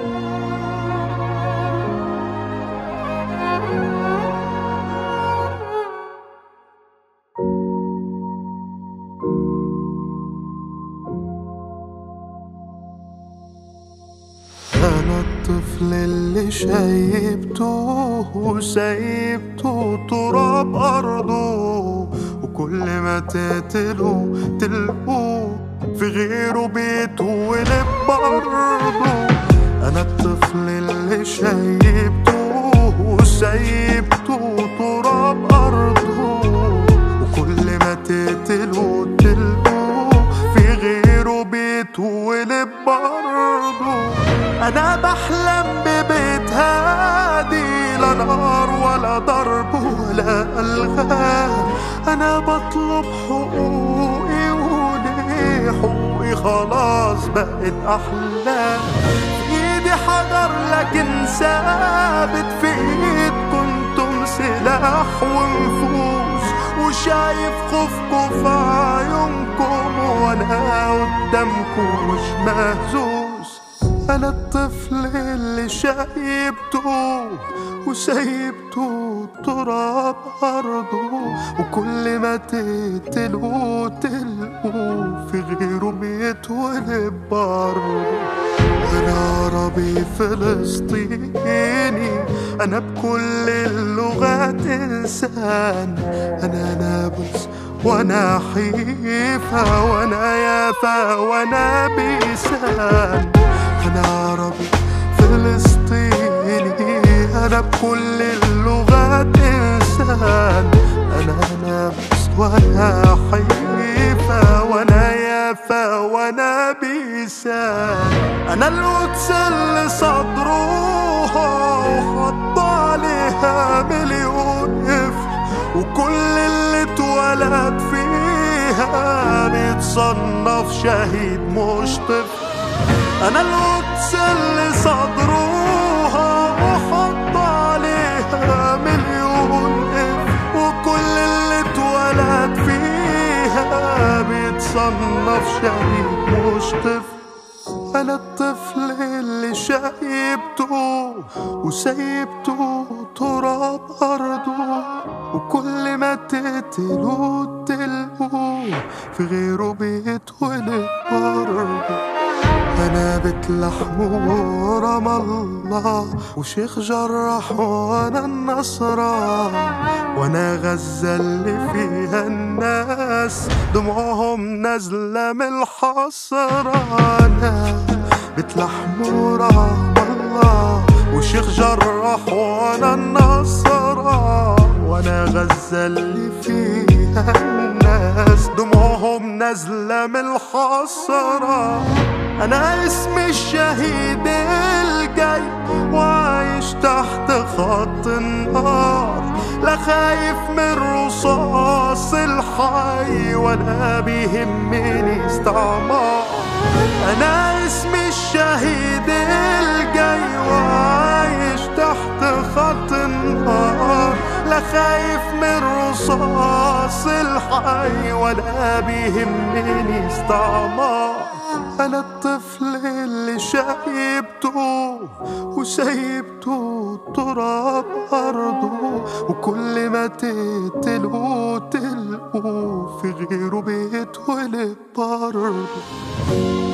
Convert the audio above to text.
أنا الطفل اللي شايبته وسايبته تراب أرضه وكل ما تقتله تلقوه في غيره بيته ولب برضه أنا الطفل اللي شايبته وسايبته تراب أرضه وكل ما تقتله تلقوه في غيره بيته ولب برضه أنا بحلم ببيت هادي لا نار ولا ضرب ولا ألغام أنا بطلب حقوقي وليه حقوقي خلاص بقت أحلام في إيدي حجر لكن ثابت في إيد كنتم سلاح ونفوس وشايف خوفكم في عيونكم وأنا قدامكم مش مهزوز أنا الطفل اللي شايبته وسايبته تراب أرضه وكل ما تقتلوا تلقوا في غيره بيتولد برضه أنا عربي فلسطيني أنا بكل اللغات إنسان أنا نابلس وأنا حيفا وأنا يافا وأنا بيسان أنا عربي فلسطيني أنا بكل اللغات إنسان أنا نابلس وأنا حيفا وأنا يافا وأنا بيسان أنا القدس اللي صدروها وحط عليها مليون قفل وكل اللي اتولد فيها بيتصنف شهيد مش طفل أنا القدس اللي صدروها وحط عليها مليون قفل وكل اللي اتولد فيها بيتصنف شهيد مش طفل أنا الطفل اللي شايبته وسايبته تراب أرضه وكل ما تقتلوا تلقوا في غيره بيتولد برضه أنا بيت لحم ورم الله وشيخ جراح وأنا النصرة وأنا غزة اللي فيها الناس دموعهم نازلة من الحسرة أنا بيت لحم ورم الله وشيخ جراح وأنا النصرة وأنا غزة اللي فيها الناس دموعهم نازلة من الحسرة أنا اسمي الشهيد الجاي وعايش تحت خط النار لا خايف من رصاص الحي ولا بيهمني استعمار أنا اسمي الشهيد الجاي وعايش تحت خط النار لا خايف من رصاص الحي ولا بيهمني استعمار أنا الطفل اللي شايبته وسايبته تراب أرضه وكل ما تقتلوا تلقوا في غيره بيتولد برضه